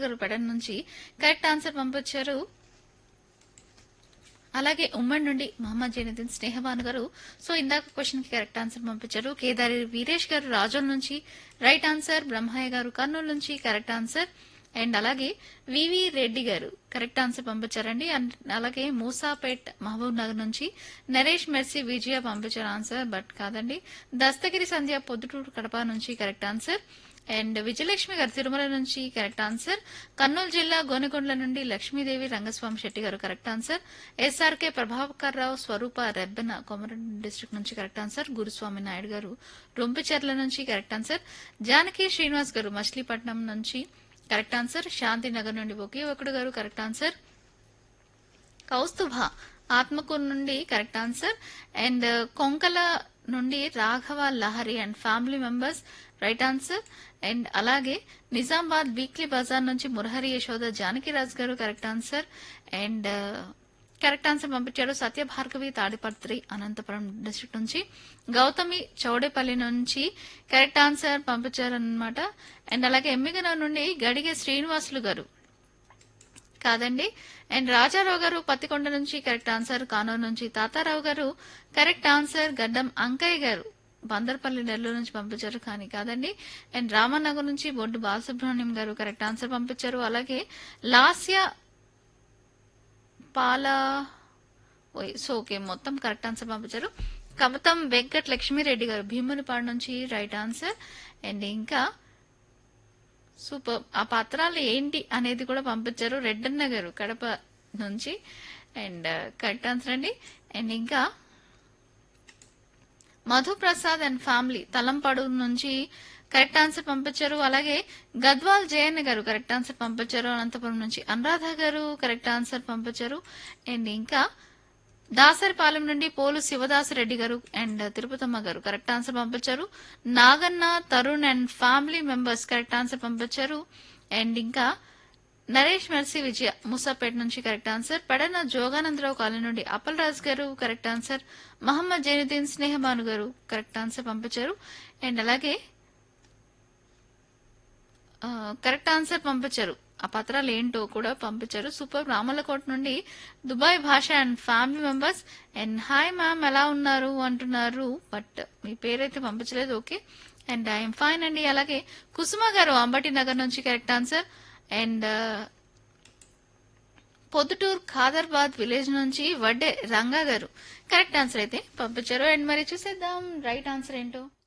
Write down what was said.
గారు పెడన్ నుంచి correct answer పంపించారు అలాగే ఉమ్మడి నుండి మహమ్మద్ జైనుద్దీన్ స్నేహబాను గారు సో ఇందాక క్వశ్చన్ కి కరెక్ట్ ఆన్సర్ పంపించారు కేదారి వీరేష్ గారు రాజోల్ నుంచి రైట్ ఆన్సర్ బ్రహ్మయ్య గారు కర్నూలు నుంచి కరెక్ట్ ఆన్సర్ అండ్ అలాగే వివి రెడ్డి గారు కరెక్ట్ ఆన్సర్ పంపించారండి అండ్ అలాగే మూసాపేట్ మహబూబ్ నగర్ నుంచి నరేష్ మెర్సీ విజయ పంపించారు ఆన్సర్ బట్ కాదండి దస్తగిరి సంధ్య పొద్దుటూరు కడప నుంచి కరెక్ట్ ఆన్సర్ అండ్ విజయలక్ష్మి గారు తిరుమల నుంచి కరెక్ట్ ఆన్సర్ కర్నూలు జిల్లా గోనెకొండల నుండి లక్ష్మీదేవి రంగస్వామి శెట్టి గారు correct answer SRK Prabhakar Rao Swaroopa Rebbena Komaram district నుంచి కరెక్ట్ ఆన్సర్ గురుస్వామి నాయుడు గారు రొంపిచెర్ల నుంచి కరెక్ట్ ఆన్సర్ జానకి శ్రీనివాస్ గారు మచిలీపట్నం నుంచి కరెక్ట్ ఆన్సర్ శాంతినగర్ నుండి ఒకే ఒకడు గారు కరెక్ట్ ఆన్సర్ కౌస్తుభ ఆత్మకూరు నుండి కరెక్ట్ ఆన్సర్ అండ్ కొంకల నుండి Raghava Lahari and family members right answer and అలాగే నిజామాబాద్ వీక్లీ బజార్ నుంచి Murahari Yashoda Janakiraj garu correct answer and correct answer పంపించారు సత్య భార్గవి తాడిపత్రి అనంతపురం డిస్ట్రిక్ట్ నుంచి గౌతమి చౌడేపల్లి నుంచి కరెక్ట్ ఆన్సర్ పంపించారనమాట అండ్ అలాగే ఎమ్మిగనూరు నుండి గడిగే శ్రీనివాసులు గారు కాదండి అండ్ రాజారావు గారు పత్తికొండ నుంచి కరెక్ట్ ఆన్సర్ కానూరు నుంచి తాతారావు గారు కరెక్ట్ ఆన్సర్ గడ్డం అంకయ్య గారు బందర్పల్లి నెల్లూరు నుంచి పంపించారు కానీ కాదండి అండ్ రామనగర్ నుంచి బొడ్డు బాలసుబ్రహ్మణ్యం గారు కరెక్ట్ ఆన్సర్ పంపించారు అలాగే లాస్య పాల ఓయ్, సో ఓకే మొత్తం కరెక్ట్ ఆన్సర్ పంపించారు కమతం వెంకట్ లక్ష్మీరెడ్డి గారు భీమునిపాడు నుంచి రైట్ ఆన్సర్ అండ్ ఇంకా సూపర్ ఆ పత్రాలు ఏంటి అనేది కూడా పంపించారు రెడ్డన్న గారు కడప నుంచి అండ్ కరెక్ట్ ఆన్సర్ అండి అండ్ ఇంకా మధుప్రసాద్ అండ్ ఫ్యామిలీ తలంపాడు నుంచి కరెక్ట్ ఆన్సర్ పంపించారు అలాగే గద్వాల్ జయన్న గారు కరెక్ట్ ఆన్సర్ పంపించారు అనంతపురం నుంచి అనురాధ గారు కరెక్ట్ ఆన్సర్ పంపించారు అండ్ ఇంకా దాసరిపాలెం నుండి పోలు శివదాసరెడ్డి గారు అండ్ తిరుపతమ్మ గారు కరెక్ట్ ఆన్సర్ పంపించారు Naganna Tarun and family members correct answer పంపించారు అండ్ ఇంకా నరేష్ మెర్సీ విజయ మూసాపేట నుంచి correct answer Pedana Joganandarao colony నుండి అప్పల్ రాజ్ గారు కరెక్ట్ ఆన్సర్ మహమ్మద్ జైనుద్దీన్ స్నేహబాను గారు కరెక్ట్ ఆన్సర్ పంపించారు అండ్ అలాగే ఆ, కరెక్ట్ ఆన్సర్ పంపించారు ఆ పత్రాలు ఏంటో కూడా పంపించారు సూపర్ రామలకోట నుండి Dubai Basha and family members and hi ma'am ఎలా ఉన్నారు అంటున్నారు బట్ మీ పేరైతే పంపించలేదు ఓకే అండ్ ఐఎమ్ ఫైన్ అండి అలాగే కుసుమ గారు అంబటి నగర్ నుంచి correct answer and Proddatur Khaderabad village నుంచి వడ్డే రంగా గారు కరెక్ట్ ఆన్సర్ అయితే పంపించారు అండ్ మరి చూసేద్దాం రైట్ ఆన్సర్ ఏంటో